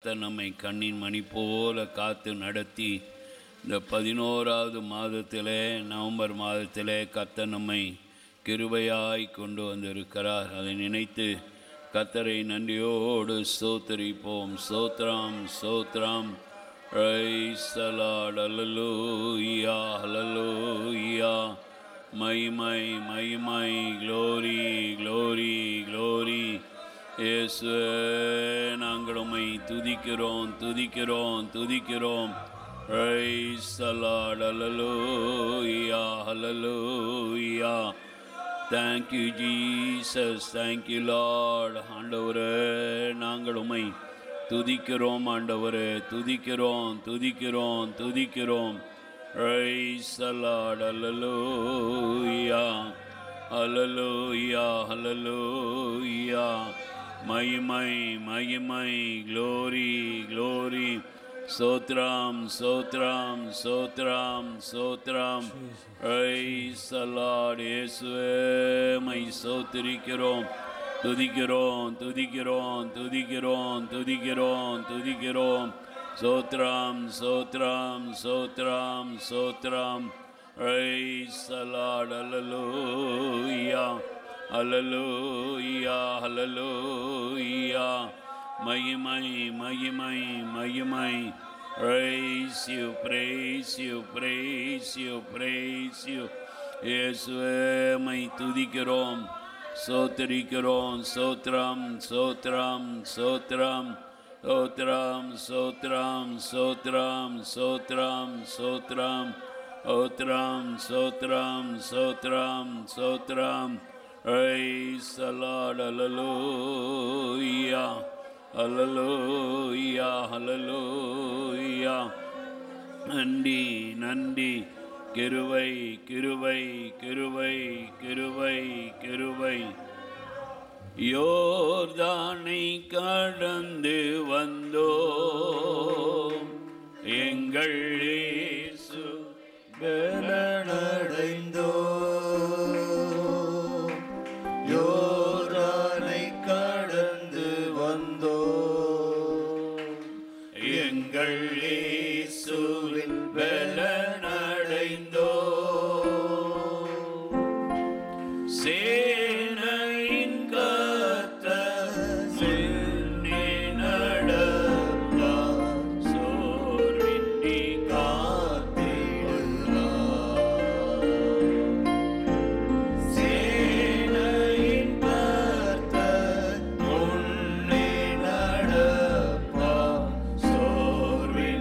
கர்த்தர் நம்மை கண்ணின் மணி போல காத்து நடத்தி இந்த பதினோராவது மாதத்திலே நவம்பர் மாதத்திலே கர்த்தர் நம்மை கிருபையாய் கொண்டு வந்திருக்கிறார் அதை நினைத்து கர்த்தரை நன்றியோடு ஸ்தோத்தரிப்போம் ஸ்தோத்ராம் ஸ்தோத்ராம் ரைசலாட் அல்லலூயா அல்லலூயா மைமை மைமை க்ளோரி க்ளோரி க்ளோரி இயேசுவே நாங்கள் உம்மை துதிக்கிறோம் துதிக்கிறோம் துதிக்கிறோம் ரைசலாட் அல்லலூயா அல்லலூயா தேங்க்யூ ஜீசஸ் தேங்க்யூ லார்ட் ஆண்டவரே நாங்கள் உம்மை துதிக்கிறோம் ஆண்டவரே துதிக்கிறோம் துதிக்கிறோம் துதிக்கிறோம் ரைசலாட் அல்லலூயா அல்லலூயா அல்லலூயா மகிமை மகிமை க்ளோரி க்ளோரி சோத்ராம் சோத்ராம் சோத்ராம் சோத்ராம் ஐசலாட் இயேசுவே மை சோத்திரிக்கிறோம் துதிக்கிறோம் துதிக்கிறோம் துதிக்கிறோம் துதிக்கிறோம் துதிக்கிறோம் சோத்ராம் சோத்ராம் சோத்ராம் சோத்ராம் ஐசலாட் அல்லலூயா அல்லலூயா அல்லலூயா மகிமை மகிமை மகிமை praise you praise you praise you praise you இயேசுவே மை துதிக்கிறோம் சோத்தரிக்கிறோம் சோத்ரம் சோத்ரம் சோத்ரம் சோத்ரம் சோத்ரம் சோத்ரம் சோத்ரம் சோத்ரம் ஓத்ரம் சோத்ரம் சோத்ரம் சோத்ரம் ஐசலாட் அல்லலூயா அல்லலூயா அல்லலூயா நன்றி நன்றி கிருவை கிருவை கிருவை கிருவை கிருவை யோர்தானை கடந்து வந்தோ எங்கள் இயேசு பலனடைந்தோ யோர்தானை கடந்து வந்தோ எங்கள் இயேசுவின் பலனடைந்தோ சேனையின் கர்த்தர் முன்னே நடந்தார். சோர்வின்றி சேனையின் கர்த்தர் முன்னே நடப்பார். சோர்வின்றி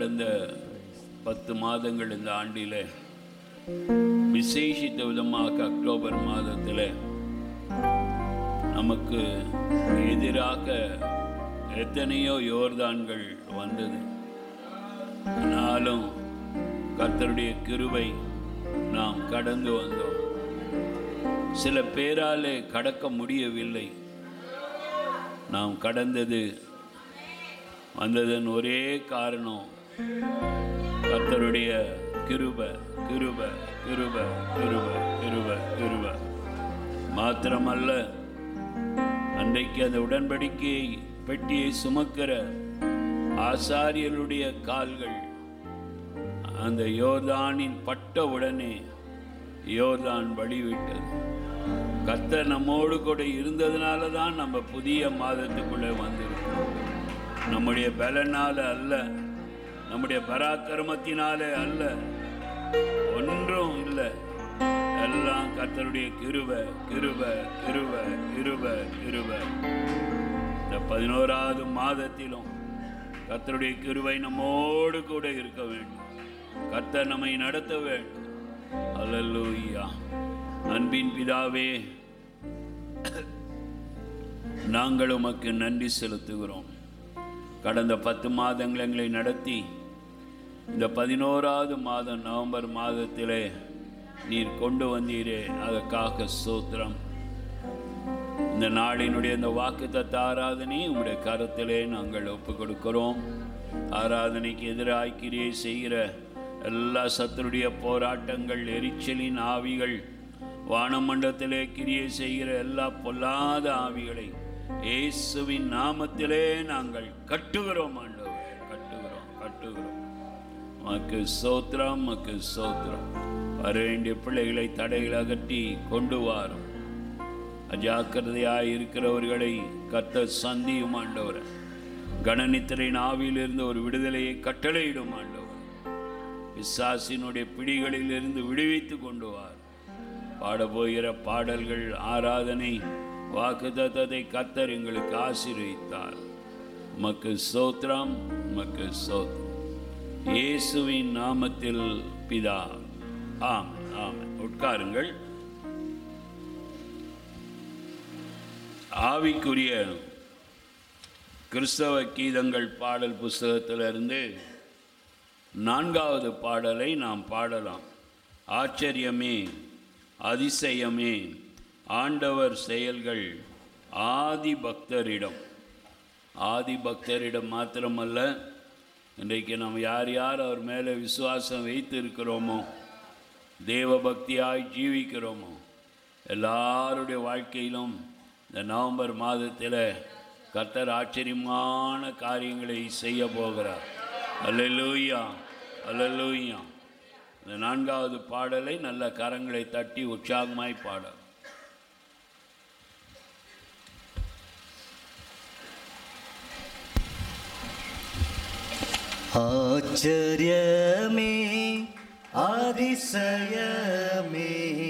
கடந்த பத்து மாதங்கள் இந்த ஆண்டிலே விசேஷித்த விதமாக அக்டோபர் மாதத்தில் நமக்கு எதிராக எத்தனையோ யோர்தான்கள் வந்தது ஆனாலும் கர்த்தருடைய கிருபை நாம் கடந்து வந்தோம் சில பேராலே கடக்க முடியவில்லை நாம் கடந்தது வந்ததன் ஒரே காரணம் கர்த்தருடைய கிருப கிருப கிருப கிருப கிருப கிருப மாத்திரமல்ல அன்றைக்கு அந்த உடன்படிக்கையை பெட்டியை சுமக்கிற ஆசாரியருடைய கால்கள் அந்த யோர்தானின் பட்ட உடனே யோர்தான் வழிவிட்டது கர்த்தர் நம்மோடு கூட இருந்ததுனால தான் நம்ம புதிய மாதத்துக்குள்ளே வந்திருக்கோம் நம்முடைய பலனால அல்ல நம்முடைய பராக்கிரமத்தினாலே அல்ல ஒன்றும் இல்லை எல்லாம் கர்த்தருடைய கிருப கிருப கிருப கிருப கிருப இந்த பதினோராவது மாதத்திலும் கர்த்தருடைய கிருபை நம்மோடு கூட இருக்க வேண்டும் கர்த்தர் நம்மை நடத்த வேண்டும் அல்லேலூயா அன்பின் பிதாவே நாங்கள் உமக்கு நன்றி செலுத்துகிறோம் கடந்த பத்து மாதங்கள் எங்களை நடத்தி இந்த பதினோராவது மாதம் நவம்பர் மாதத்திலே நீர் கொண்டு வந்தீரே அதற்காக சோத்திரம் இந்த நாளினுடைய இந்த வாக்குத்தத்த ஆராதனை உங்களுடைய கருத்திலே நாங்கள் ஒப்பு கொடுக்கிறோம் ஆராதனைக்கு எதிராக கிரியை செய்கிற எல்லா சத்துருடைய போராட்டங்கள் எரிச்சலின் ஆவிகள் வானமண்டலத்திலே கிரியை செய்கிற எல்லா பொல்லாத ஆவிகளை இயேசுவின் நாமத்திலே நாங்கள் கட்டுகிறோம் ஆண்டவரே கட்டுகிறோம் கட்டுகிறோம் மக்கு சோத்திரம் மக்கு சோத்திரம் வர வேண்டிய பிள்ளைகளை தடைகளை அகற்றி கொண்டு வாரும் அஜாக்கிரதையாய் இருக்கிறவர்களை கத்த சந்தியும் ஆண்டவர் கணனித்திரையின் ஆவியிலிருந்து ஒரு விடுதலையை கட்டளையிடும் ஆண்டவர் பிசாசினுடைய பிடிகளிலிருந்து விடுவித்து கொண்டு வார் பாடப்போகிற பாடல்கள் ஆராதனை வாக்குத்தத்தத்தை கத்தர் எங்களுக்கு ஆசீர்வதித்தார் மக்கு சோத்ரம் மக்கு சோத்ரம் இயேசுவின் நாமத்தில் பிதா ஆம் ஆம் உட்காருங்கள் ஆவிக்குரிய கிறிஸ்தவ கீதங்கள் பாடல் புஸ்தகத்திலிருந்து நான்காவது பாடலை நாம் பாடலாம் ஆச்சரியமே அதிசயமே ஆண்டவர் செயல்கள் ஆதி பக்தரிடம் ஆதி பக்தரிடம் மாத்திரமல்ல இன்றைக்கு நாம் யார் யார் அவர் மேலே விசுவாசம் வைத்து இருக்கிறோமோ தேவ பக்தியாய் ஜீவிக்கிறோமோ எல்லாருடைய வாழ்க்கையிலும் இந்த நவம்பர் மாதத்தில் கர்த்தர் ஆச்சரியமான காரியங்களை செய்ய போகிறார் அல்லேலூயா அல்லேலூயா இந்த நான்காவது பாடலை நல்ல கரங்களை தட்டி உற்சாகமாய் பாட ஆச்சரியமே அதிசயமே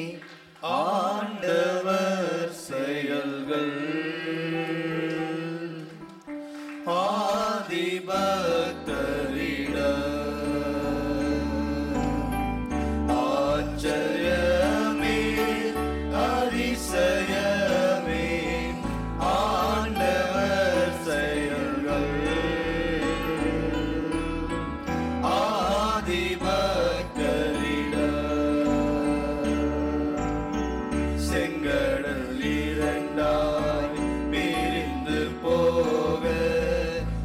ஆண்டவர் செயல்கள் ஆதிபக்தரிட ஆச்சரியமே அதிசயமே ஆண்டவர் செயல்கள் ஆதிபக்தரிட செங்கடல் இரண்டாய் பிரிந்து போக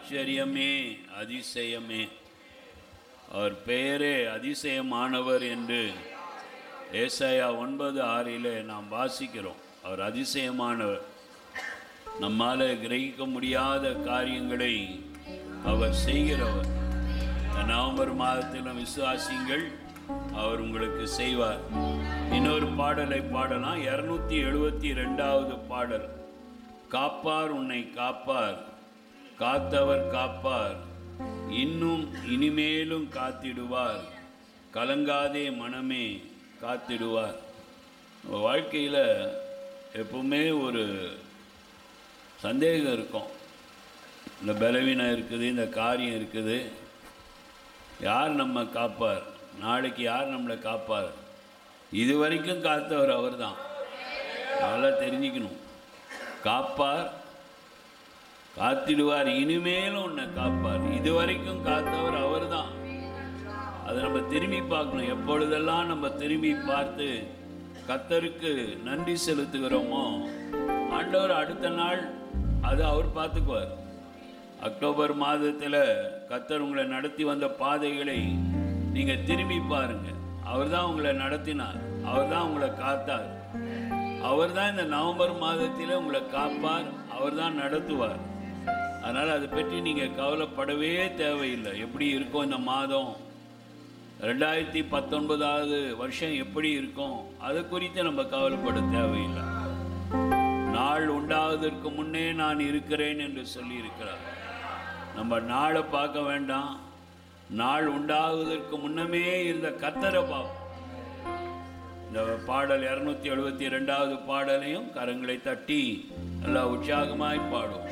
ஆச்சரியமே அதிசயமே அவர் பெயரே அதிசயமானவர் என்று ஏசாயா ஒன்பது ஆறிலே நாம் வாசிக்கிறோம் அவர் அதிசயமானவர் நம்மால் கிரகிக்க முடியாத காரியங்களை அவர் செய்கிறவர் இந்த நவம்பர் மாதத்திலும் விசுவாசிங்கள் அவர் உங்களுக்கு செய்வார் இன்னொரு பாடலை பாடலாம் இரநூத்தி எழுபத்தி ரெண்டாவது பாடல் காப்பார் உன்னை காப்பார் காத்தவர் காப்பார் இன்னும் இனிமேலும் காத்திடுவார் கலங்காதே மனமே காத்திடுவார் நம்ம வாழ்க்கையில் எப்பவுமே ஒரு சந்தேகம் இருக்கும் இந்த பலவீனம் இருக்குது இந்த காரியம் இருக்குது யார் நம்ம காப்பார் நாளைக்கு யார் நம்மளை காப்பார் இது வரைக்கும் காத்தவர் அவர் தான் நல்லா தெரிஞ்சுக்கணும் காப்பார் காத்திடுவார் இனிமேலும் உன்னை காப்பார் இது வரைக்கும் காத்தவர் அவர் தான் அதை நம்ம திரும்பி பார்க்கணும் எப்பொழுதெல்லாம் நம்ம திரும்பி பார்த்து கத்தருக்கு நன்றி செலுத்துகிறோமோ ஆண்டவர் அடுத்த நாள் அது அவர் பார்த்துக்குவார் அக்டோபர் மாதத்தில் கத்தர் உங்களை நடத்தி வந்த பாதைகளை நீங்கள் திரும்பி பாருங்க அவர் தான் உங்களை நடத்தினார் அவர் தான் உங்களை காத்தார் அவர் தான் இந்த நவம்பர் மாதத்தில் உங்களை காப்பார் அவர் தான் நடத்துவார் அதனால் அதை பற்றி நீங்கள் கவலைப்படவே தேவையில்லை எப்படி இருக்கும் இந்த மாதம் ரெண்டாயிரத்தி பத்தொன்பதாவது வருஷம் எப்படி இருக்கும் அது குறித்து நம்ம கவலைப்பட தேவையில்லை நாள் உண்டாவதற்கு முன்னே நான் இருக்கிறேன் என்று சொல்லியிருக்கிறார் நம்ம நாளை பார்க்க வேண்டாம் நாள் உண்டாவதற்கு முன்னமே இருந்த கத்தரை பார்ப்போம் இந்த பாடல் இரநூத்தி எழுபத்தி ரெண்டாவது பாடலையும் கரங்களை தட்டி நல்லா உற்சாகமாய் பாடும்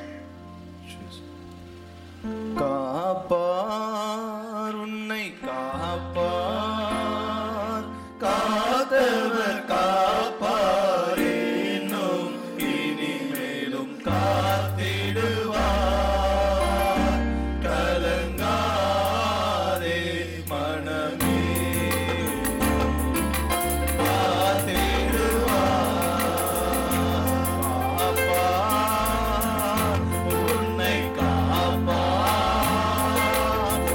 காப்பார் உன்னை காப்பார் காத்தவர் காப்பார் இன்னும் இனிமேலும் காத்திடுவார் கலங்காதே மனமே காத்திடுவார் உன்னை காப்பார்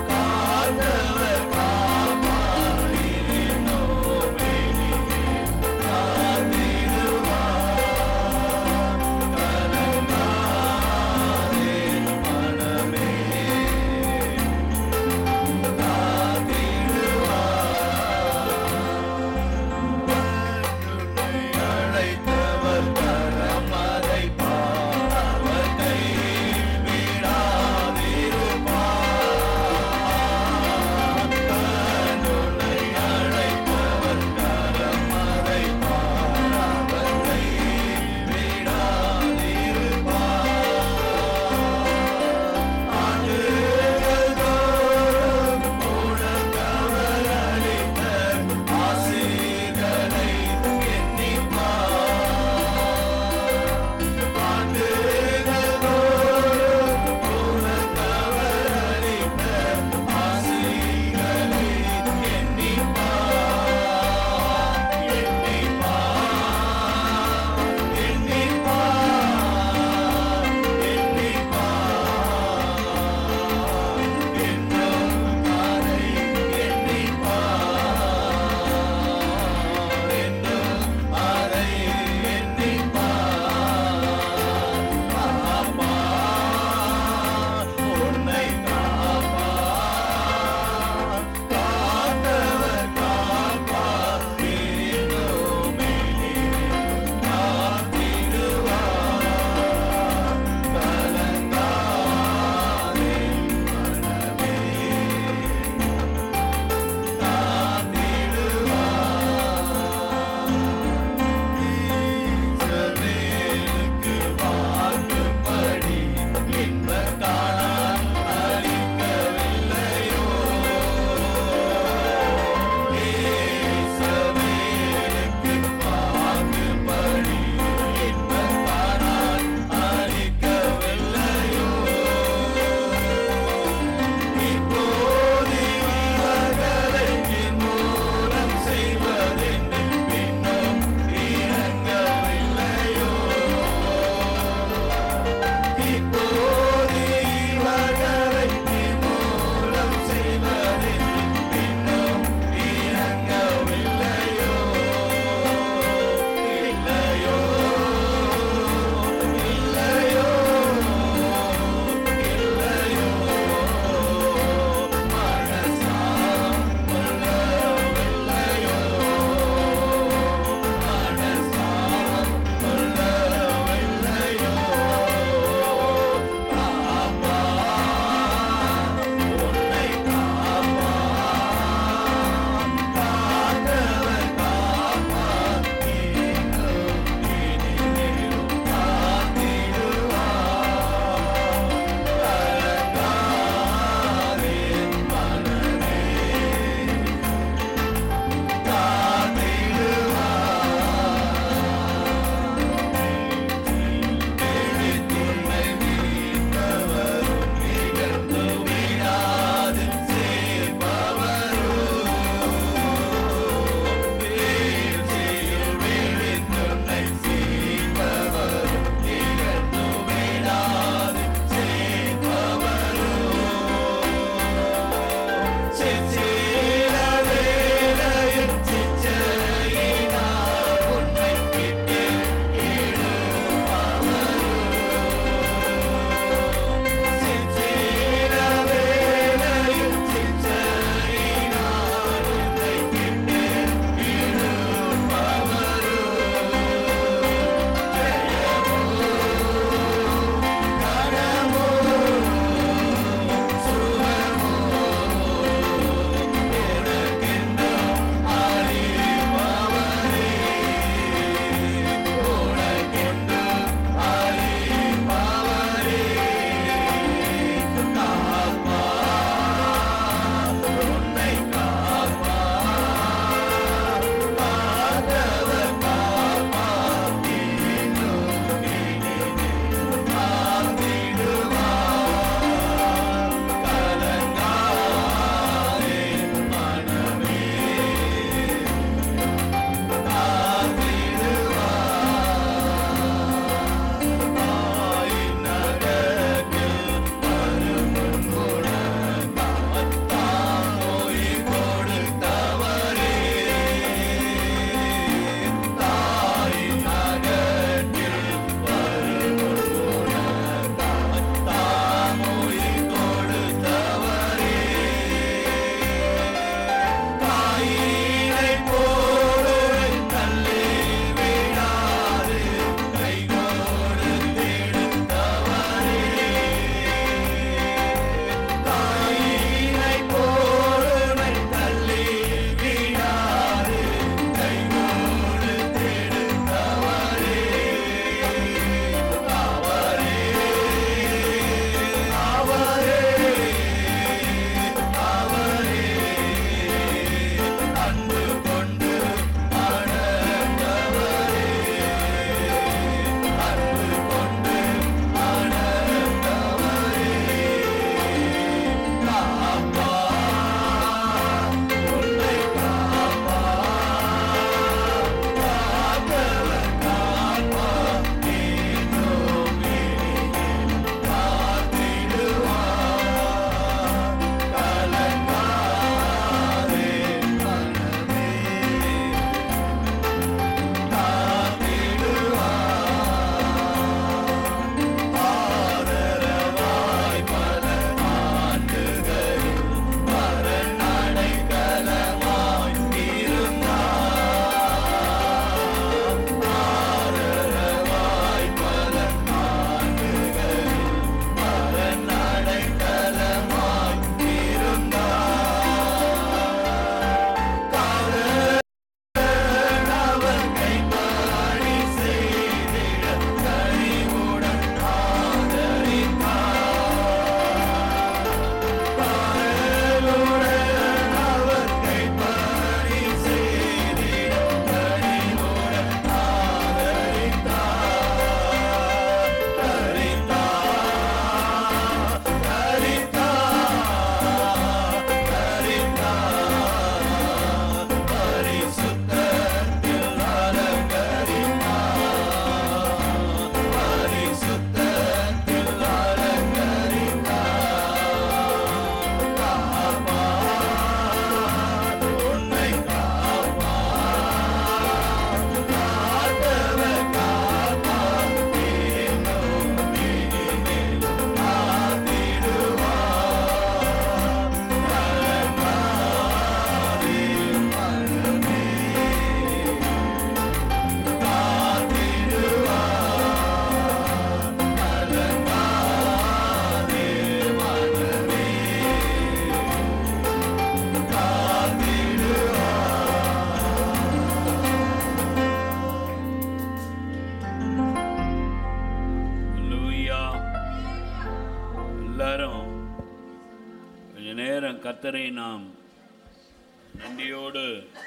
நேரம் கத்தரை நாம் நன்றியோடு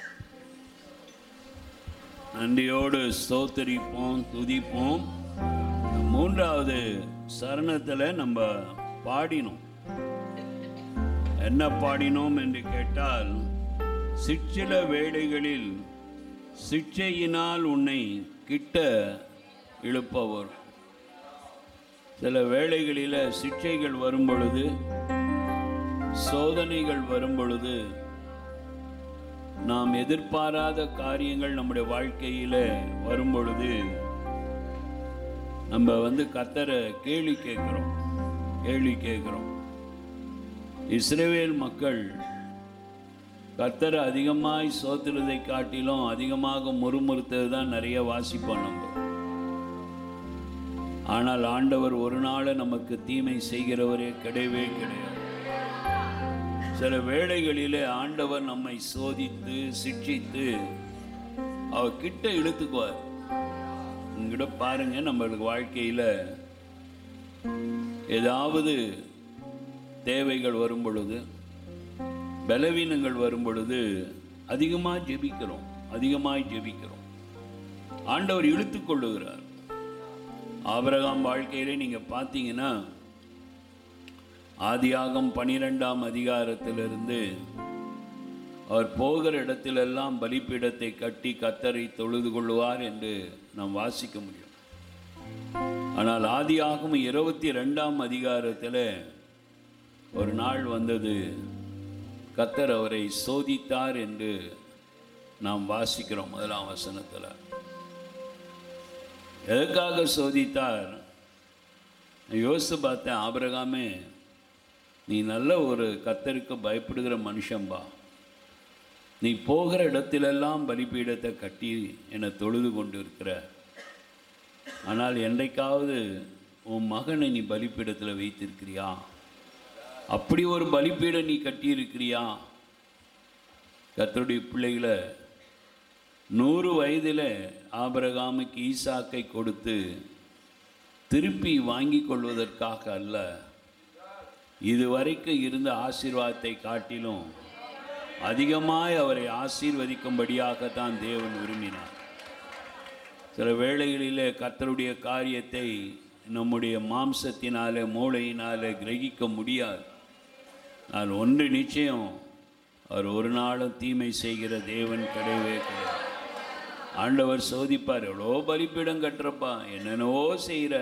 நன்றியோடு ஸ்தோத்தரிப்போம் துதிப்போம் மூன்றாவது சரணத்தில் நம்ம பாடினோம் என்ன பாடினோம் என்று கேட்டால் சிற்சில வேளைகளில் சிற்சையினால் உன்னை கிட்ட இழுப்பவர் சில வேளைகளில் சிற்சைகள் வரும் பொழுது சோதனைகள் வரும் பொழுது நாம் எதிர்பாராத காரியங்கள் நம்முடைய வாழ்க்கையில் வரும் பொழுது நம்ம வந்து கத்தரை கேள்வி கேட்குறோம் கேள்வி கேட்குறோம் இஸ்ரேவேல் மக்கள் கத்தரை அதிகமாய் சோத்துறதை காட்டிலும் அதிகமாக முறுமுறுத்தது தான் நிறைய வாசிப்போம் நம்ம ஆனால் ஆண்டவர் ஒரு நாள் நமக்கு தீமை செய்கிறவரே கிடையவே கிடையாது சில வேளைகளிலே ஆண்டவர் நம்மை சோதித்து சிக்ஷித்து அவர் கிட்ட இழுத்துக்குவார் உங்ககிட்ட பாருங்க நம்மளுக்கு வாழ்க்கையில் ஏதாவது தேவைகள் வரும் பொழுது பலவீனங்கள் வரும் பொழுது அதிகமாக ஜெபிக்கிறோம் அதிகமாக ஜெபிக்கிறோம் ஆண்டவர் இழுத்து கொள்ளுகிறார் ஆபரகாம் வாழ்க்கையிலே நீங்கள் பார்த்தீங்கன்னா ஆதியாகம் பனிரெண்டாம் அதிகாரத்திலிருந்து அவர் போகிற இடத்திலெல்லாம் பலிப்பீடத்தை கட்டி கத்தரை தொழுது கொள்ளுவார் என்று நாம் வாசிக்க முடியும் ஆனால் ஆதியாகம் இருபத்தி ரெண்டாம் அதிகாரத்தில் ஒரு நாள் வந்தது கத்தர் அவரை சோதித்தார் என்று நாம் வாசிக்கிறோம் முதலாம் வசனத்தில் எதற்காக சோதித்தார் யோசித்து பார்த்தேன் ஆபரகாமே நீ நல்ல ஒரு கத்தருக்கு பயப்படுகிற மனுஷன்பா நீ போகிற இடத்திலெல்லாம் பலிபீடத்தை கட்டி என்னை தொழுது கொண்டு இருக்கிற ஆனால் என்றைக்காவது உன் மகனை நீ பலிப்பீடத்தில் வைத்திருக்கிறியா அப்படி ஒரு பலிப்பீடம் நீ கட்டியிருக்கிறியா கத்தருடைய பிள்ளைகளை நூறு வயதில் ஆபரகாமுக்கு ஈசாக்கை கொடுத்து திருப்பி வாங்கி கொள்வதற்காக அல்ல இதுவரைக்கும் இருந்த ஆசீர்வாதத்தை காட்டிலும் அதிகமாய் அவரை ஆசீர்வதிக்கும்படியாகத்தான் தேவன் விரும்பினார் சில வேளைகளிலே கர்த்தருடைய காரியத்தை நம்முடைய மாம்சத்தினாலே மூளையினாலே கிரகிக்க முடியாது ஆனால் ஒன்று நிச்சயம் அவர் ஒரு நாளும் தீமை செய்கிற தேவன் கிடையவே கிடையாது ஆண்டவர் சோதிப்பார் எவ்வளோ பலிப்பீடம் கட்டுறப்பா என்னென்னவோ செய்கிற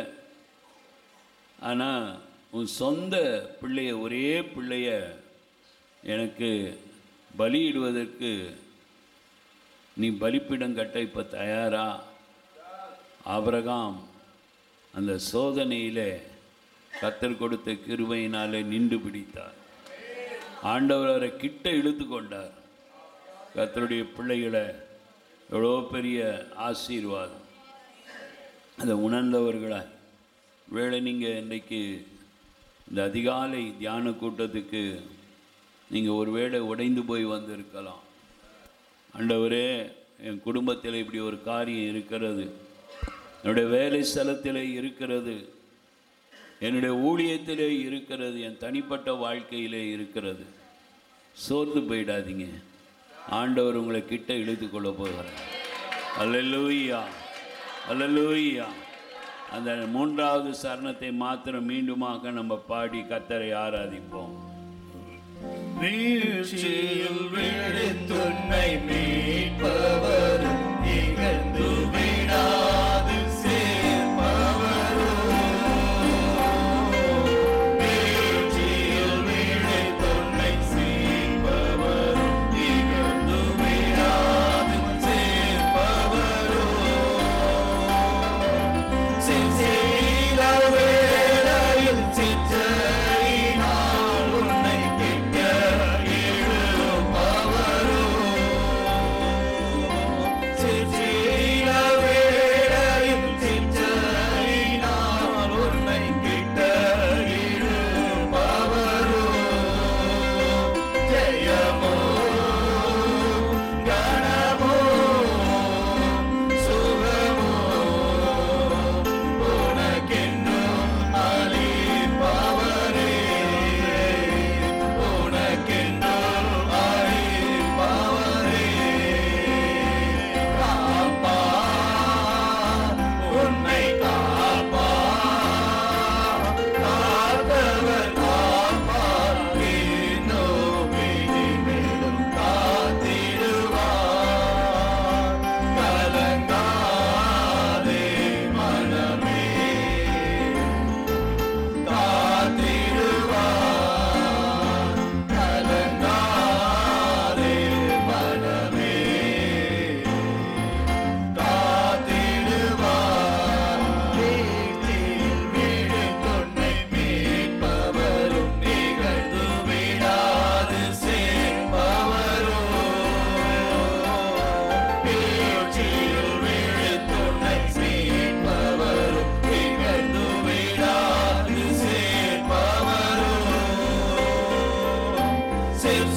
ஆனால் உன் சொந்த பிள்ளைய ஒரே பிள்ளைய எனக்கு பலியிடுவதற்கு நீ பலிப்பீடம் கட்ட இப்போ தயாரா ஆபிரகாம் அந்த சோதனையிலே கத்தர் கொடுத்த கிருபையினாலே நின்று பிடித்தார் ஆண்டவர் அவரை கிட்ட இழுத்து கொண்டார் கத்தருடைய பிள்ளைகளை எவ்வளோ பெரிய ஆசீர்வாதம் அதை உணர்ந்தவர்களா வேளை நீங்கள் இன்றைக்கு இந்த அதிகாலை தியான கூட்டத்துக்கு நீங்கள் ஒரு வேளை உடைந்து போய் வந்திருக்கலாம் ஆண்டவரே என் குடும்பத்தில் இப்படி ஒரு காரியம் இருக்கிறது என்னுடைய வேலை ஸ்தலத்திலே இருக்கிறது என்னுடைய ஊழியத்திலே இருக்கிறது என் தனிப்பட்ட வாழ்க்கையிலே இருக்கிறது சோர்ந்து போயிடாதீங்க ஆண்டவர் உங்களை கிட்ட இழுத்து கொள்ள போகிறார் அல்லல்லூயா அல்லல்லூயா அந்த மூன்றாவது சரணத்தை மாத்திரம் மீண்டுமாக நம்ம பாடி கத்தரை ஆராதிப்போம் வீழ்ச்சியில் விழுந்துன்னை மீட்பவர் இகழ்ந்து விடாது சேர்ப்பவரோ வீழ்ச்சியில் விழுந்துன்னை சேர்ப்பவரோ இகழ்ந்து விடாது சேர்ப்பவரோ சிற்சில வேளையில் சிற்றையினால் உன்னை கிட்ட இழுப்பவரோ சிற்சில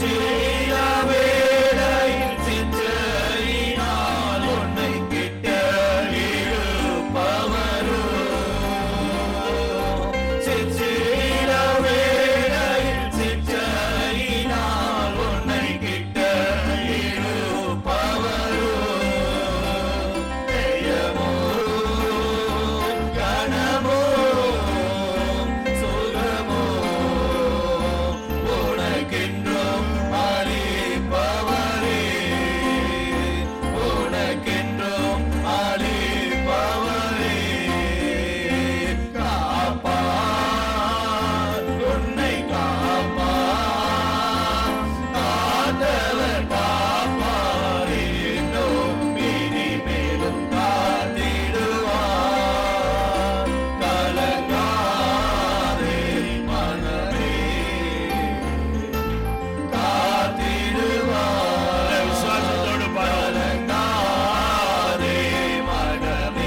சிற்சில வேளையில் சிற்றையினால் உன்னை கிட்ட இழுப்பவரோ சிற்சில வேளையில் சிற்றையினால் உன்னை கிட்ட இழுப்பவரோ ஜெயமோ கனமோ சுகமோ உனக்கென்றும் அளிப்பவரே உனக்கென்றும் அளிப்பவரே காப்பார் உன்னை காப்பார் காத்தவர் காப்பார் இன்னும் இனிமேலும் காத்திடுவார் கலங்காதே மனமே காத்திடுவார் விசுவாசத்தோடு பாருங்க கலங்காதே மனமே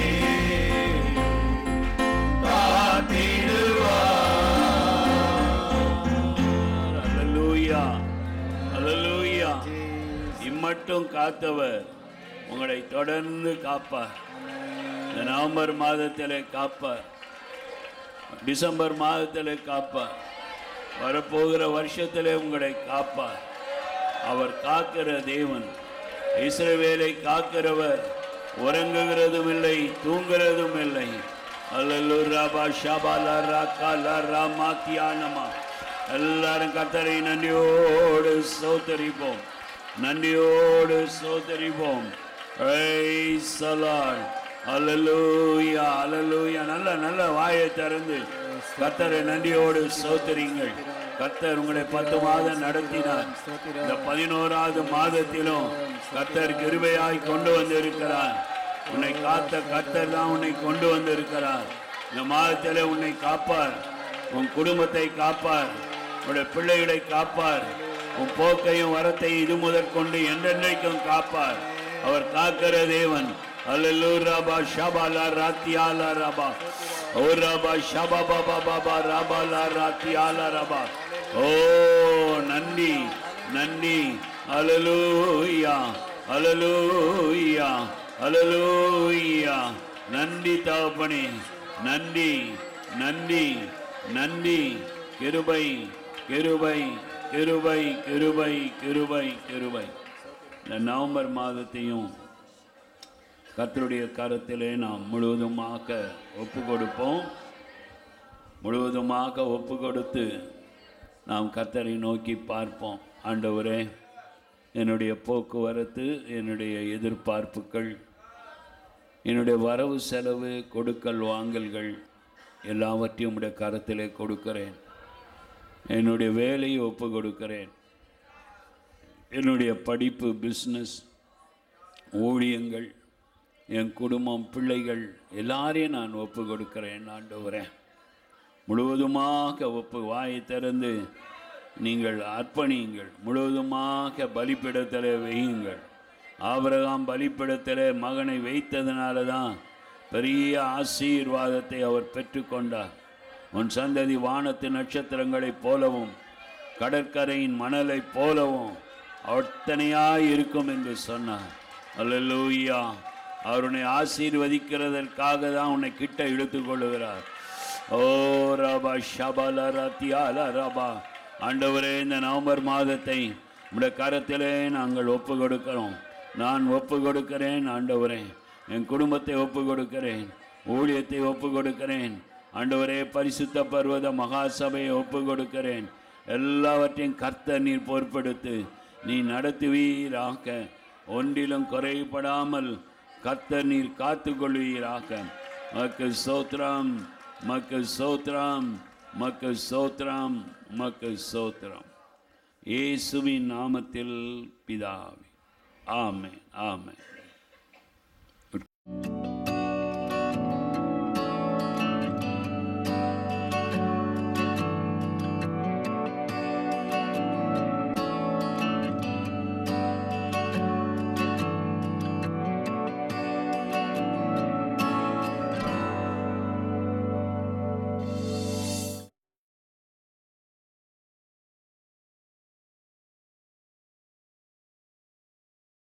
காத்திடுவார் அல்லேலூயா அல்லேலூயா இம்மட்டும் காத்தவர் உங்களை தொடர்ந்து காப்பார் இந்த நவம்பர் மாதத்திலே காப்பார் டிசம்பர் மாதத்திலே காப்பார் வரப்போகிற வருஷத்திலே உங்களை காப்பார் அவர் காக்கிற தேவன் இஸ்ரவேலை காக்கிறவர் உறங்குகிறதும் இல்லை தூங்குகிறதும் இல்லை அல்லல்லூர் ராபா ஷாபாலா ராக்கா லா ராமா தியானமா எல்லாரும் கத்தரை நன்றியோடு சோத்தரிப்போம் நன்றியோடு சோத்தரிப்போம் Praise the Lord. Hallelujah, hallelujah. நல்ல நல்ல வாயை திறந்து கத்தரை நன்றியோடு சோத்தரிங்கள் கத்தர் உங்களை பத்து மாதம் நடத்தினார் இந்த பதினோராவது மாதத்திலும் கத்தர் கிருபையாய் கொண்டு வந்திருக்கிறார் உன்னை காத்த கத்தர் தான் உன்னை கொண்டு வந்திருக்கிறார் இந்த மாதத்திலே உன்னை காப்பார் உன் குடும்பத்தை காப்பார் உன்னுடைய பிள்ளைகளை காப்பார் உன் போக்கையும் வரத்தையும் இது முதற்கொண்டு என்றென்றைக்கும் காப்பார் அவர் காக்கிற தேவன் அல்லூர் ராபா ஷபாலா ராத்தியாலா ரபா ஓ ரபா ஷபா பாபா பாபா ராபாலா ராத்தியாலா ரபா ஓ நன்றி நன்றி அலலூயா அலலூயா அலலூயா நன்றி தகப்பனே நன்றி நன்றி நன்றி கிருபை கிருபை கிருபை கிருபை கிருபை கிருபை இந்த நவம்பர் மாதத்தையும் கர்த்தருடைய கரத்திலே நாம் முழுவதுமாக ஒப்பு கொடுப்போம் முழுவதுமாக ஒப்பு கொடுத்து நாம் கர்த்தரை நோக்கி பார்ப்போம் ஆண்டவரே என்னுடைய போக்குவரத்து என்னுடைய எதிர்பார்ப்புகள் என்னுடைய வரவு செலவு கொடுக்கல் வாங்கல்கள் எல்லாவற்றையும் உடைய கரத்திலே கொடுக்கிறேன் என்னுடைய வேலையை ஒப்பு கொடுக்கிறேன் என்னுடைய படிப்பு பிஸ்னஸ் ஊழியங்கள் என் குடும்பம் பிள்ளைகள் எல்லாரையும் நான் ஒப்பு கொடுக்கிறேன் ஆண்டவரே முழுவதுமாக ஒப்பு வாயை திறந்து நீங்கள் அர்ப்பணியுங்கள் முழுவதுமாக பலிப்பிடத்தில் வையுங்கள் ஆபிரகாம் பலிப்பிடத்தில் மகனை வைத்ததுனால தான் பெரிய ஆசீர்வாதத்தை அவர் பெற்றுக்கொண்டார் உன் சந்ததி வானத்து நட்சத்திரங்களைப் போலவும் கடற்கரையின் மணலைப் போலவும் அத்தனையாய் இருக்கும் என்று சொன்னார் அல்லேலூயா அவர் உன்னை ஆசீர்வதிக்கிறதற்காக தான் உன்னை கிட்ட இழுத்துக் கொள்ளுகிறார் ஓ ரபா ஷபல ரத்தியால ரபா ஆண்டவரே இந்த நவம்பர் மாதத்தை உடைய கரத்திலே நாங்கள் ஒப்பு கொடுக்கிறோம் நான் ஒப்பு கொடுக்கிறேன் ஆண்டவரே என் குடும்பத்தை ஒப்பு கொடுக்கிறேன் ஊழியத்தை ஒப்பு கொடுக்கிறேன் ஆண்டவரே பரிசுத்த பர்வத மகா சபையை ஒப்பு கொடுக்கிறேன் எல்லாவற்றையும் கர்த்தர் நீர் பொறுப்பெடுத்து நீ நடத்துவீராக ஒன்றிலும் குறைபடாமல் கர்த்தர் நீர் காத்துக்கொள்வீராக மக்கு சோத்ரம் மக்கு சோத்ரம் மக்கு சோத்ரம் மக்கு சோத்ரம் இயேசுவின் நாமத்தில் பிதாவே ஆமென் ஆமென்